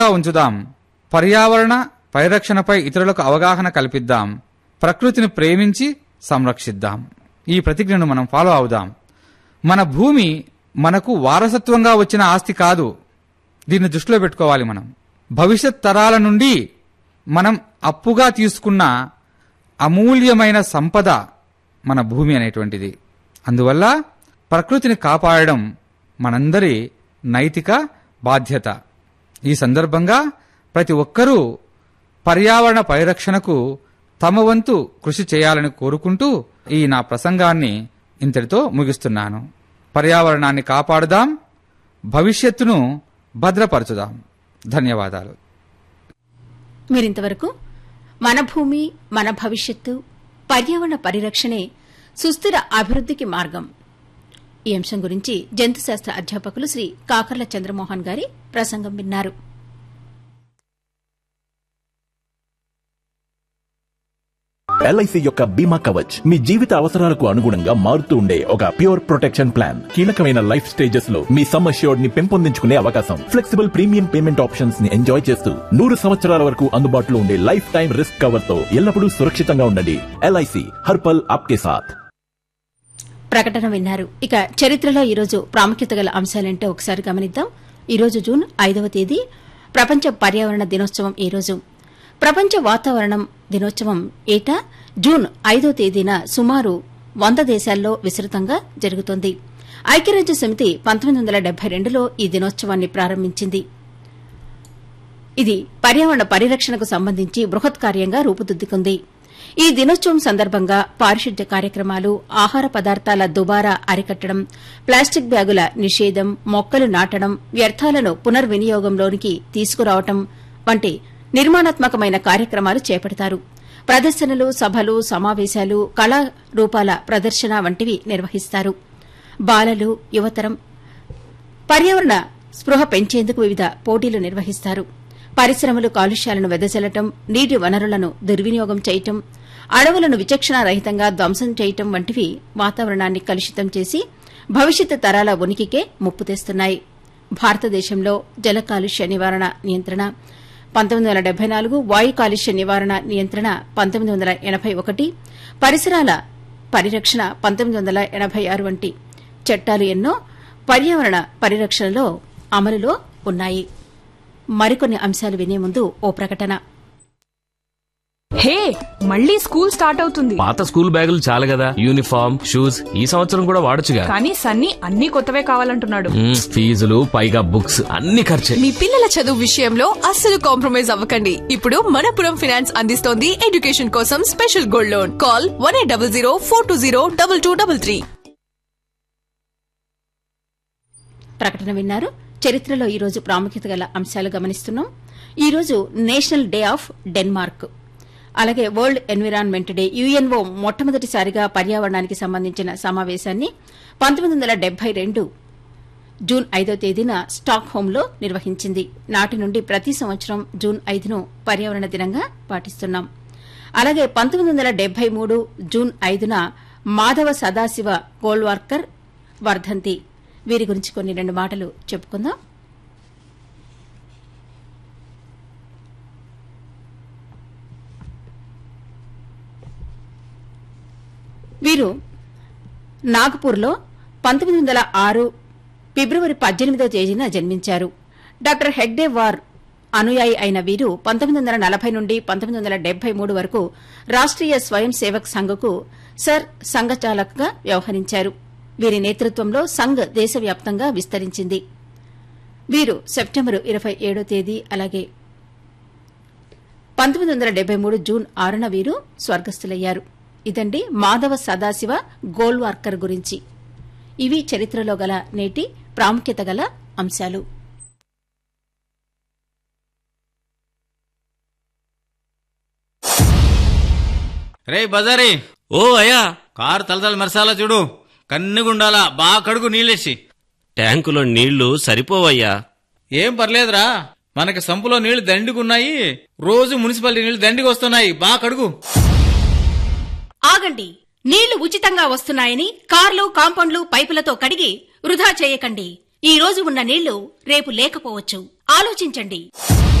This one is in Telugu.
ఉంచుదాం పర్యావరణ పరిరక్షణపై ఇతరులకు అవగాహన కల్పిద్దాం ప్రకృతిని ప్రేమించి సంరక్షిద్దాం ఈ ప్రతిజ్ఞను మనం ఫాలో అవుదాం మన భూమి మనకు వారసత్వంగా వచ్చిన ఆస్తి కాదు దీన్ని దృష్టిలో పెట్టుకోవాలి మనం భవిష్యత్ తరాల నుండి మనం అప్పుగా తీసుకున్న అమూల్యమైన సంపద మన భూమి అనేటువంటిది అందువల్ల ప్రకృతిని కాపాడడం మనందరి నైతిక బాధ్యత ఈ సందర్భంగా ప్రతి ఒక్కరూ పర్యావరణ పరిరక్షణకు తమ వంతు కృషి చేయాలని కోరుకుంటూ ఈ నా ప్రసంగాన్ని ఇంతటితో ముగిస్తున్నాను పర్యావరణాన్ని కాపాడుదాం భవిష్యత్తును భద్రపరచుదాం ధన్యవాదాలు మీరింతవరకు మన భూమి మన భవిష్యత్తు పర్యావరణ పరిరక్షణే సుస్థిర అభివృద్ధికి మార్గం ఈ అంశం గురించి జంతుశాస్త్ర అధ్యాపకులు శ్రీ కాకర్ల చంద్రమోహన్ గారి ప్రసంగం విన్నారు ఎల్ఐసి యొక్క బీమా కవచ్ మీ జీవిత అవసరాలకు అనుగుణంగా మారుతూ ఉండే ఒక ప్యూర్ ప్రొటెక్షన్ ప్లాన్ కీలకమైన లైఫ్ స్టేజెస్ లో మీ సమ్ అష్యూర్డ్ ని పెంపొందించుకునే అవకాశం ఫ్లెక్సిబుల్ ప్రీమియం పేమెంట్ ఆప్షన్స్ ని ఎంజాయ్ చేస్తూ నూరు సంవత్సరాల వరకు అందుబాటులో ఉండే లైఫ్ టైం రిస్క్ కవర్ తో ఎల్లప్పుడూ సురక్షితంగా ఉండండి ఎల్ఐసి హర్పల్ ఆప్కే సాథ్ ప్రకటన విన్నారు ఇక చరిత్రలో ఈరోజు ప్రాముఖ్యత గల అంశాలంటే ఒకసారి గమనిద్దాం ఈరోజు జూన్ ఐదవ తేదీ ప్రపంచ పర్యావరణ దినోత్సవం ఈ రోజు ప్రపంచ వాతావరణం దినోత్సవం ఏటా జూన్ ఐదో తేదీన సుమారు వంద దేశాల్లో విస్తృతంగా జరుగుతోంది ఐక్యరాజ్య సమితి పంతొమ్మిది వందల డెబ్బై రెండులో ఈ దినోత్సవాన్ని ప్రారంభించింది ఇది పర్యావరణ పరిరక్షణకు సంబంధించి బృహత్ కార్యంగా రూపుదిద్దుకుంది ఈ దినోత్సవం సందర్భంగా పారిశుద్ధ్య కార్యక్రమాలు ఆహార పదార్థాల దుబారా అరికట్టడం ప్లాస్టిక్ బ్యాగుల నిషేధం మొక్కలు నాటడం వ్యర్థాలను పునర్వినియోగంలోనికి తీసుకురావటం వంటి నిర్మాణాత్మకమైన కార్యక్రమాలు చేపడతారు ప్రదర్శనలు సభలు సమావేశాలు కళారూపాల ప్రదర్శన వంటివి నిర్వహిస్తారు బాలలు యువతరం పర్యావరణ స్పృహ పెంచేందుకు వివిధ పోటీలు నిర్వహిస్తారు పరిశ్రమలు కాలుష్యాలను వెదజల్లటం నీటి వనరులను దుర్వినియోగం చేయటం అడవులను విచక్షణారహితంగా ధ్వంసం చేయటం వంటివి వాతావరణాన్ని కలుషితం చేసి భవిష్యత్తు తరాల ఉనికికే ముప్పు తెస్తున్నాయి భారతదేశంలో జల కాలుష్య నివారణ నియంత్రణ పంతొమ్మిది వందల డెబ్బై నాలుగు వాయు కాలుష్య నివారణ నియంత్రణ పంతొమ్మిది వందల ఎనబై ఒకటి పరిసరాల పరిరక్షణ పంతొమ్మిది వందల ఎనబై ఆరు వంటి చట్టాలు ఎన్నో పర్యావరణ పరిరక్షణలో అమలులో ఉన్నాయి మరికొన్ని అంశాలు వినే ముందు ఓ ప్రకటన హే మళ్ళీ స్కూల్ స్టార్ట్ అవుతుంది పాత స్కూల్ బ్యాగులు చాలు కదా యూనిఫామ్ షూస్ ఈ సంవత్సరం కూడా వాడొచ్చుగా కానీ సన్నీ అన్ని కొత్తవే కావాలంటున్నాడు మ్మ్, ఫీజులు పైగా బుక్స్ అన్ని ఖర్చే మీ పిల్లల చదువు విషయంలో అస్సలు కాంప్రమైజ్ అవ్వకండి ఇప్పుడు మనపురం ఫైనాన్స్ అందిస్తోంది ఎడ్యుకేషన్ కోసం special gold loan call one eight double zero four two zero double two double three ప్రకటన విన్నారు చరిత్రలో ఈ రోజు ప్రాముఖ్యత గల అంశాలు గమనిస్తున్నాం ఈ రోజు నేషనల్ డే ఆఫ్ డెన్మార్క్ అలాగే వరల్డ్ ఎన్విరాన్మెంట్ డే యుఎన్ఓ మొట్టమొదటిసారిగా పర్యావరణానికి సంబంధించిన సమావేశాన్ని పంతొమ్మిది వందల డెబ్బై రెండు జూన్ ఐదో తేదీన స్టాక్ హోంలో నిర్వహించింది నాటి నుండి ప్రతి సంవత్సరం జూన్ ఐదును పర్యావరణ దినంగా పాటిస్తున్నాం అలాగే పంతొమ్మిది వందల డెబ్బై మూడు జూన్ ఐదున మాధవ సదాశివ గోల్వార్కర్ వర్ధంతి వీరి గురించి కొన్ని రెండు మాటలు చెప్పుకుందాం వీరు నాగపూర్లో పంతొమ్మిది వందల ఆరు ఫిబ్రవరి పద్దెనిమిదో తేదీన జన్మించారు డాక్టర్ హెగ్డే వార్ అనుయాయి అయిన వీరు పంతొమ్మిది వందల నలభై నుండి పంతొమ్మిది వందల డెబ్బై మూడు వరకు రాష్ట్రీయ స్వయం సేవక్ సంఘకు సర్ సంఘచాలక్గా వ్యవహరించారు వీరి నేతృత్వంలో సంఘ్ దేశవ్యాప్తంగా విస్తరించింది వీరు సెప్టెంబరు ఇరవై ఏడో తేదీ అలాగే పంతొమ్మిది వందల డెబ్బై మూడు జూన్ ఆరున వీరు స్వర్గస్థులయ్యారు ఇదండి మాధవ సదాశివ గోల్వార్కర్ గురించి ఇవి చరిత్రలో గల నేటి ప్రాముఖ్యత గల అంశాలు రే బజారీ ఓ అయ్యా కారు తలతల మెరసాలా చూడు కన్నుగుండాలా బాగా కడుగు నీళ్ళేసి ట్యాంకులో నీళ్లు సరిపోవయ్యా ఏం పర్లేదురా మనకి సంపులో నీళ్లు దండిగున్నాయి రోజు మున్సిపాలిటీ నీళ్లు దండికి వస్తున్నాయి బాగా కడుగు ఆగండి నీళ్లు ఉచితంగా వస్తున్నాయని కార్లు కాంపౌండ్లు పైపులతో కడిగి వృధా చేయకండి ఈ రోజు ఉన్న నీళ్లు రేపు లేకపోవచ్చు ఆలోచించండి